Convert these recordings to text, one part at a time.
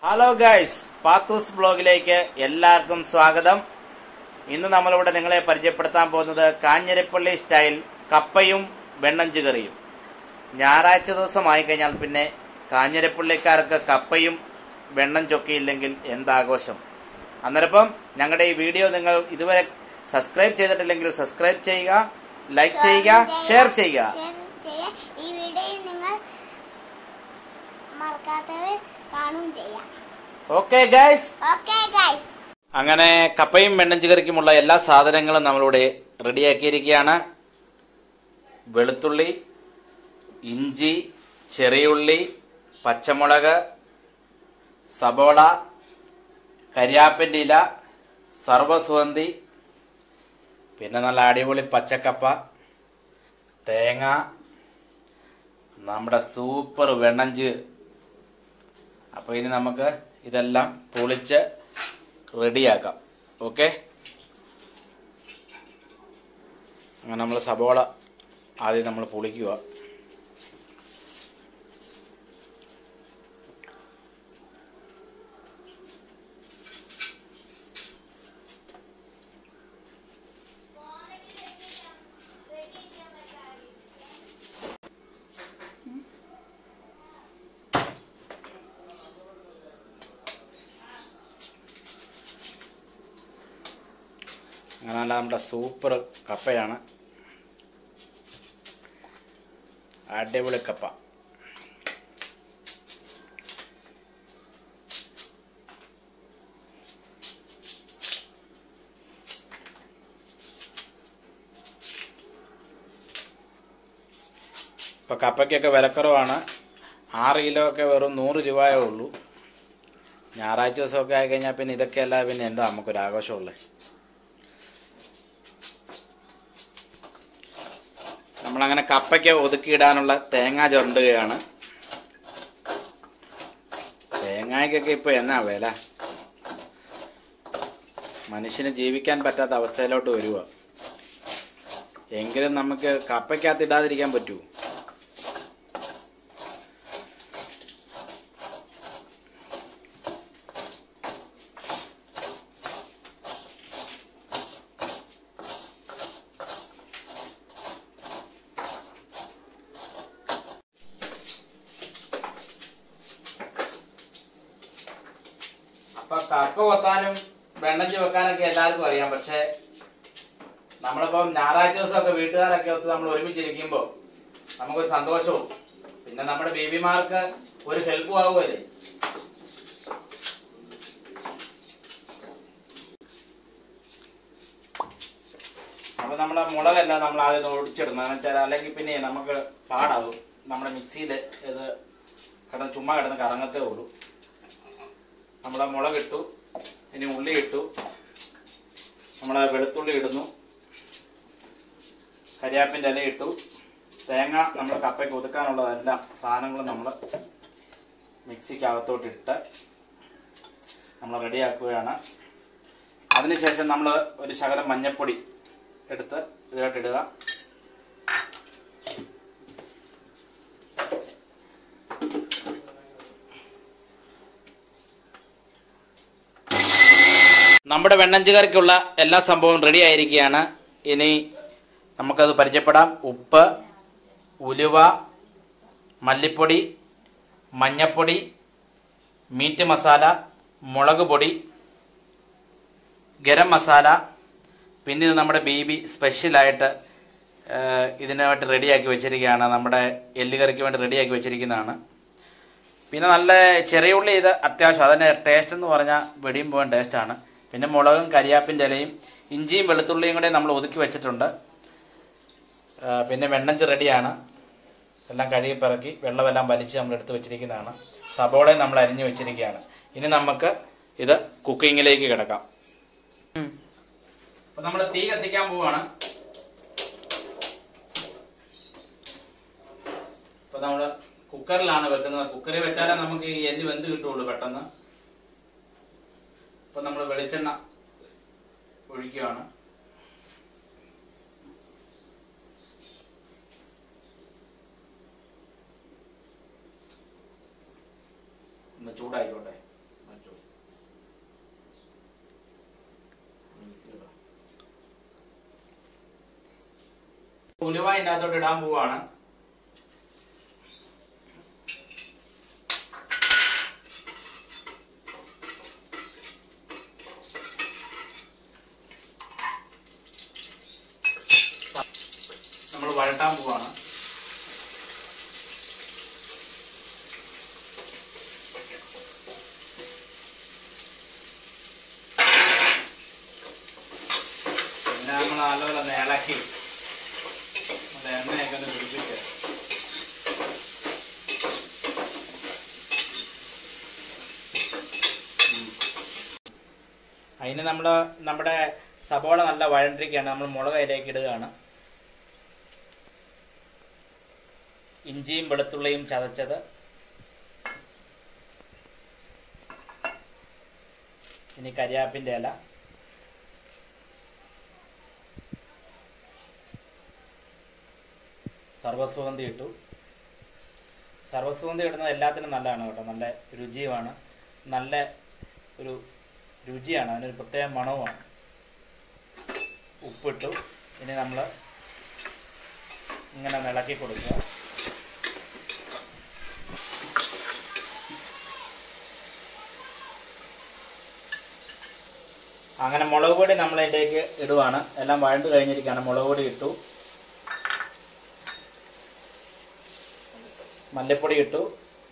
Hello guys Pathu's ബ്ലോഗിലേക്ക് എല്ലാവർക്കും സ്വാഗതം ഇന്ന് നമ്മളിവിടെ നിങ്ങളെ പരിചയപ്പെടുത്താൻ പോകുന്നത് കാഞ്ഞിരപ്പള്ളി സ്റ്റൈൽ കപ്പയും വെണ്ണഞ്ച് കറിയും ഞായറാഴ്ച ദിവസമായി കഴിഞ്ഞാൽ പിന്നെ കാഞ്ഞിരപ്പള്ളിക്കാർക്ക് കപ്പയും വെണ്ണം ചൊക്കിയില്ലെങ്കിൽ എന്താഘോഷം അന്നേരപ്പം ഞങ്ങളുടെ ഈ വീഡിയോ നിങ്ങൾ ഇതുവരെ സബ്സ്ക്രൈബ് ചെയ്തിട്ടില്ലെങ്കിൽ സബ്സ്ക്രൈബ് ചെയ്യുക ലൈക്ക് ചെയ്യുക ഷെയർ ചെയ്യുക ഷെയർ ചെയ്യുക. ഈ വീഡിയോ നിങ്ങൾ മറക്കാത്തവർ കാണും ചെയ്യാം ഓക്കെ ഗൈസ് ഓക്കെ ഗൈസ് അങ്ങനെ കപ്പയും വെണ്ണഞ്ച് കറിക്കുമുള്ള എല്ലാ സാധനങ്ങളും നമ്മളിവിടെ റെഡിയാക്കിയിരിക്കുകയാണ് വെളുത്തുള്ളി ഇഞ്ചി ചെറിയുള്ളി പച്ചമുളക് സബോള കരിയാപ്പിൻ്റെ ഇല സർവസുഗന്ധി പിന്നെ നല്ല അടിപൊളി പച്ചക്കപ്പ തേങ്ങ നമ്മുടെ സൂപ്പർ വെണ്ണഞ്ച് അപ്പോൾ ഇനി നമുക്ക് ഇതെല്ലാം പൊളിച്ച് റെഡിയാക്കാം ഓക്കെ അങ്ങനെ നമ്മൾ സബോള ആദ്യം നമ്മൾ പൊളിക്കുക അങ്ങനെ നല്ല നമ്മുടെ സൂപ്പർ കപ്പയാണ് അടിപൊളി കപ്പ ഇപ്പൊ കപ്പയ്ക്കൊക്കെ വിലക്കുറവാണ് ആറ് കിലോ ഒക്കെ വെറും നൂറ് രൂപയേ ഉള്ളൂ ഞായറാഴ്ച ദിവസമൊക്കെ ആയി കഴിഞ്ഞാൽ പിന്നെ ഇതൊക്കെയല്ല പിന്നെ എന്താ നമുക്കൊരു ആഘോഷമുള്ളത് നമ്മളങ്ങനെ കപ്പയ്ക്ക് ഒതുക്കിയിടാനുള്ള തേങ്ങ ചുരണ്ടുകയാണ് തേങ്ങയ്ക്കൊക്കെ ഇപ്പൊ എന്നാ വില മനുഷ്യന് ജീവിക്കാൻ പറ്റാത്ത അവസ്ഥയിലോട്ട് വരുക എങ്കിലും നമുക്ക് കപ്പയ്ക്കകത്ത് ഇടാതിരിക്കാൻ പറ്റൂ അപ്പൊ കപ്പ കൊത്താനും വെണ്ണഞ്ചി വെക്കാനൊക്കെ എല്ലാവർക്കും അറിയാം പക്ഷെ നമ്മളിപ്പം ഞായറാഴ്ച ദിവസമൊക്കെ വീട്ടുകാരൊക്കെ ഒത്ത് നമ്മൾ ഒരുമിച്ചിരിക്കുമ്പോ നമുക്കൊരു സന്തോഷവും പിന്നെ നമ്മുടെ ബേബിമാർക്ക് ഒരു ഹെൽപ്പും ആവുമല്ലേ അപ്പൊ നമ്മളെ മുളകല്ല നമ്മൾ ആദ്യം ഒടിച്ചിടുന്നത് എന്ന് വെച്ചാൽ അല്ലെങ്കിൽ പിന്നെ നമുക്ക് പാടാവും നമ്മുടെ മിക്സിയിൽ ഇത് കിടന്ന് ചുമ്മാ കിടന്ന് കറങ്ങത്തേ ഉള്ളൂ നമ്മളെ മുളക് ഇട്ടു ഇനി ഉള്ളി ഇട്ടു നമ്മളെ വെളുത്തുള്ളി ഇടുന്നു കരിയാപ്പിൻ്റെ ഇല ഇട്ടു തേങ്ങ നമ്മൾ കപ്പയ്ക്ക് ഒതുക്കാനുള്ളതെല്ലാം സാധനങ്ങളും നമ്മൾ മിക്സിക്കകത്തോട്ട് ഇട്ട് നമ്മൾ റെഡിയാക്കുകയാണ് അതിനുശേഷം നമ്മൾ ഒരു ശകലം മഞ്ഞപ്പൊടി എടുത്ത് ഇതിലോട്ട് ഇടുക നമ്മുടെ വെണ്ണഞ്ചുകാർക്കുള്ള എല്ലാ സംഭവവും റെഡി ആയിരിക്കുകയാണ് ഇനി നമുക്കത് പരിചയപ്പെടാം ഉപ്പ് ഉലുവ മല്ലിപ്പൊടി മഞ്ഞപ്പൊടി മീറ്റ് മസാല മുളക് പൊടി ഗരം മസാല പിന്നെ ഇത് നമ്മുടെ ബേബി സ്പെഷ്യലായിട്ട് ഇതിനായിട്ട് റെഡിയാക്കി വെച്ചിരിക്കുകയാണ് നമ്മുടെ എല്ലുകറിക്ക് വേണ്ടി റെഡിയാക്കി വെച്ചിരിക്കുന്നതാണ് പിന്നെ നല്ല ചെറിയ ഉള്ളി ഇത് അത്യാവശ്യം അതിൻ്റെ ടേസ്റ്റ് എന്ന് പറഞ്ഞാൽ വെടിയും പോകാൻ ടേസ്റ്റാണ് പിന്നെ മുളകും കരിയാപ്പിൻ്റെ ഇലയും ഇഞ്ചിയും വെളുത്തുള്ളിയും കൂടെ നമ്മൾ ഒതുക്കി വെച്ചിട്ടുണ്ട് ആ, പിന്നെ വെണ്ണഞ്ച് റെഡിയാണ് എല്ലാം കഴുകി പിറക്കി വെള്ളമെല്ലാം വലിച്ച് നമ്മൾ എടുത്ത് വെച്ചിരിക്കുന്നതാണ് സബോളയും നമ്മൾ അരിഞ്ഞു വെച്ചിരിക്കുകയാണ് ഇനി നമുക്ക് ഇത് കുക്കിങ്ങിലേക്ക് കിടക്കാം അപ്പൊ നമ്മൾ തീ കത്തിക്കാൻ പോവാണ് അപ്പൊ നമ്മള് കുക്കറിലാണ് വെക്കുന്നത് കുക്കറിൽ വെച്ചാലേ നമുക്ക് ഈ എല്ല് വെന്ത് കിട്ടുള്ളൂ പെട്ടെന്ന് അപ്പൊ നമ്മൾ വെളിച്ചെണ്ണ ഒഴിക്കുകയാണ് ഒന്ന് ചൂടായിക്കോട്ടെ ഉലുവ ഇതിന്റെ അകത്തോട്ട് ഇടാൻ പോവാണ് നമ്മൾ വഴട്ടാൻ പോവാണ് പിന്നെ നമ്മൾ നല്ലപോലെ ഒന്ന് ഇളക്കി നല്ല എണ്ണയൊക്കെ ഒന്ന് പിടിപ്പിച്ച് ഉം. അതിന് നമ്മൾ നമ്മുടെ സബോള നല്ല വഴണ്ടിരിക്കുകയാണ് നമ്മൾ മുളക് അതിലേക്ക് ഇടുകയാണ് ഇഞ്ചിയും വെളുത്തുള്ളിയും ചതച്ചത് ഇനി കരിയാപ്പിൻ്റെ ഇല സർവസുഗന്ധി ഇട്ടു സർവസുഗന്ധി ഇടുന്നത് എല്ലാത്തിനും നല്ലതാണ് കേട്ടോ നല്ല രുചിയുമാണ് നല്ല ഒരു രുചിയാണ് അതിനൊരു പ്രത്യേക മണവുമാണ് ഉപ്പിട്ടു ഇനി നമ്മൾ ഇങ്ങനെ ഒന്ന് ഇളക്കി കൊടുക്കുക അങ്ങനെ മുളക് പൊടി നമ്മൾ ഇതിലേക്ക് ഇടുവാണ് എല്ലാം വഴണ്ട് കഴിഞ്ഞിരിക്കുകയാണ് മുളക് പൊടി ഇട്ടു മല്ലിപ്പൊടി ഇട്ടു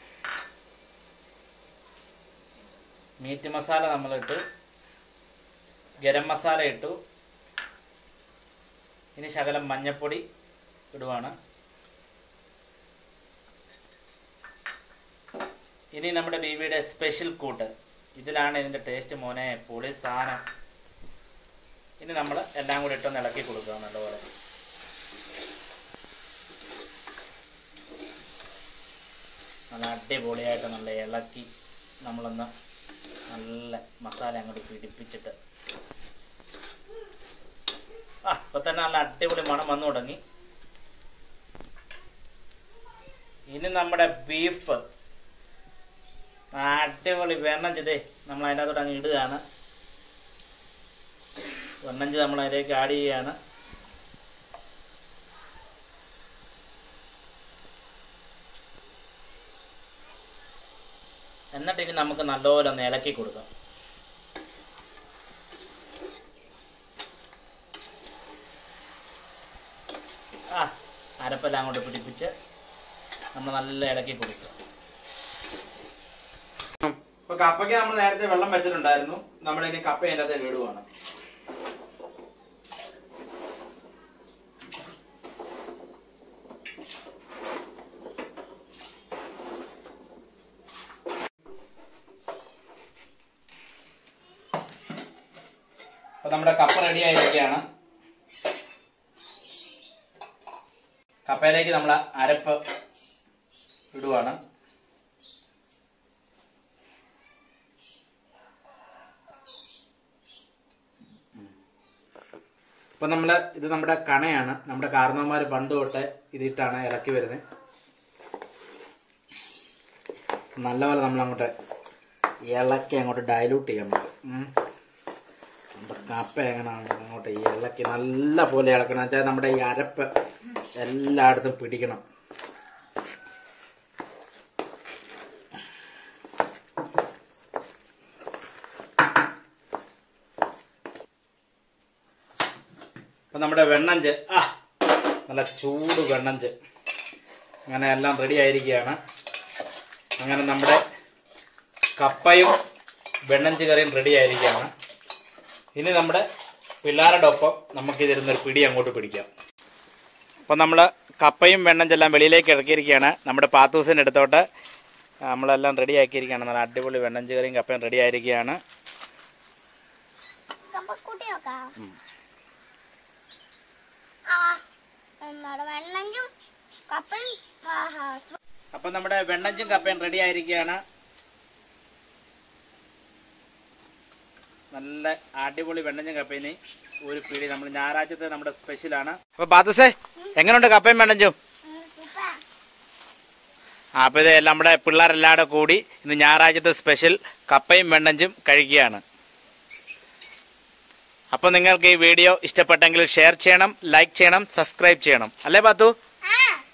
മീറ്റ് മസാല നമ്മൾ ഇട്ടു ഗരം മസാല ഇട്ടു ഇനി ശകലം മഞ്ഞപ്പൊടി ഇടുവാണ് ഇനി നമ്മുടെ ബീവിയുടെ സ്പെഷ്യൽ കൂട്ട് ഇതിലാണ് ഇതിൻ്റെ ടേസ്റ്റ് മോനെ പൊളി സാധനം ഇനി നമ്മൾ എല്ലാം കൂടി ഇട്ടൊന്ന് ഇളക്കി കൊടുക്കുക നല്ലപോലെ നല്ല അടിപൊളിയായിട്ട് നല്ല ഇളക്കി നമ്മളൊന്ന് നല്ല മസാല അങ്ങോട്ട് പിടിപ്പിച്ചിട്ട് ആ ഇപ്പൊ തന്നെ നല്ല അടിപൊളി മണം വന്നു തുടങ്ങി ഇനി നമ്മുടെ ബീഫ് അടിപൊളി വെണ്ണം ചെയ്തേ നമ്മൾ അതിൻ്റെ അകത്തോട്ട് അങ്ങ് ഇടുകയാണ് വെണ്ണം ചെയ്ത് നമ്മൾ അതിലേക്ക് ആഡ് ചെയ്യുകയാണ് എന്നിട്ട് ഇനി നമുക്ക് നല്ലപോലെ ഒന്ന് ഇളക്കി കൊടുക്കാം ആ അരപ്പെല്ലാം അങ്ങോട്ട് പിടിപ്പിച്ച് നമ്മൾ നല്ല ഇളക്കി കൊടുക്കുക ഇപ്പൊ കപ്പയ്ക്ക് നമ്മൾ നേരത്തെ വെള്ളം വെച്ചിട്ടുണ്ടായിരുന്നു നമ്മൾ ഇനി കപ്പ അതിൻ്റെ അകത്ത് ഇടുവാണ് അപ്പൊ നമ്മുടെ കപ്പ റെഡി ആയിരിക്കുകയാണ് കപ്പയിലേക്ക് നമ്മൾ അരപ്പ് ഇടുവാണ് ഇപ്പൊ നമ്മള് ഇത് നമ്മുടെ കണയാണ് നമ്മുടെ കാരണവന്മാര് പണ്ട് തൊട്ട് ഇതിട്ടാണ് ഇളക്കി വരുന്നത് നല്ലപോലെ നമ്മൾ അങ്ങോട്ട് ഇളക്കി അങ്ങോട്ട് ഡയലൂട്ട് ചെയ്യാൻ പറ്റും ഉം. നമ്മുടെ കപ്പ എങ്ങനെയാണ് അങ്ങോട്ട് ഇളക്കി നല്ല പോലെ ഇളക്കണം വെച്ചാൽ നമ്മുടെ ഈ അരപ്പ് എല്ലായിടത്തും പിടിക്കണം അപ്പൊ നമ്മുടെ വെണ്ണഞ്ച് ആ നല്ല ചൂട് വെണ്ണഞ്ച് അങ്ങനെ എല്ലാം റെഡി ആയിരിക്കുകയാണ് അങ്ങനെ നമ്മുടെ കപ്പയും വെണ്ണഞ്ച് കറിയും റെഡി ആയിരിക്കുകയാണ് ഇനി നമ്മുടെ പിള്ളേരുടെ ഒപ്പം നമുക്ക് ഇതിരുന്നൊരു പിടി അങ്ങോട്ട് പിടിക്കാം അപ്പം നമ്മൾ കപ്പയും വെണ്ണഞ്ചെല്ലാം വെളിയിലേക്ക് ഇറക്കിയിരിക്കുകയാണ് നമ്മുടെ പാത്തൂസിൻ്റെ അടുത്തോട്ട് നമ്മളെല്ലാം റെഡി ആക്കിയിരിക്കുകയാണ് നല്ല അടിപൊളി വെണ്ണഞ്ച് കറിയും കപ്പയും റെഡി ആയിരിക്കുകയാണ് കപ്പക്കൂട്ടി നോക്കാം ആ നമ്മുടെ വെണ്ണഞ്ചും കപ്പയും ആഹാ അപ്പം നമ്മുടെ വെണ്ണഞ്ചും കപ്പയും റെഡി ആയിരിക്കുകയാണ് നല്ല അടിപൊളി വെണ്ണഞ്ചും കപ്പയിന് ഒരു പിടി നമ്മൾ ഞായറാഴ്ചത്തെ നമ്മുടെ സ്പെഷ്യലാണ് അപ്പൊ പാത്തൂസേ എങ്ങനെയുണ്ട് കപ്പയും വെണ്ണഞ്ചും സൂപ്പർ ആ, അപ്പൊ ഇത് നമ്മുടെ പിള്ളേരെല്ലാടെ കൂടി ഇന്ന് ഞായറാഴ്ചത്തെ സ്പെഷ്യൽ കപ്പയും വെണ്ണഞ്ചും കഴിക്കുകയാണ് അപ്പോൾ നിങ്ങൾക്ക് ഈ വീഡിയോ ഇഷ്ടപ്പെട്ടെങ്കിൽ ഷെയർ ചെയ്യണം ലൈക്ക് ചെയ്യണം സബ്സ്ക്രൈബ് ചെയ്യണം അല്ലേ പാത്തു ആ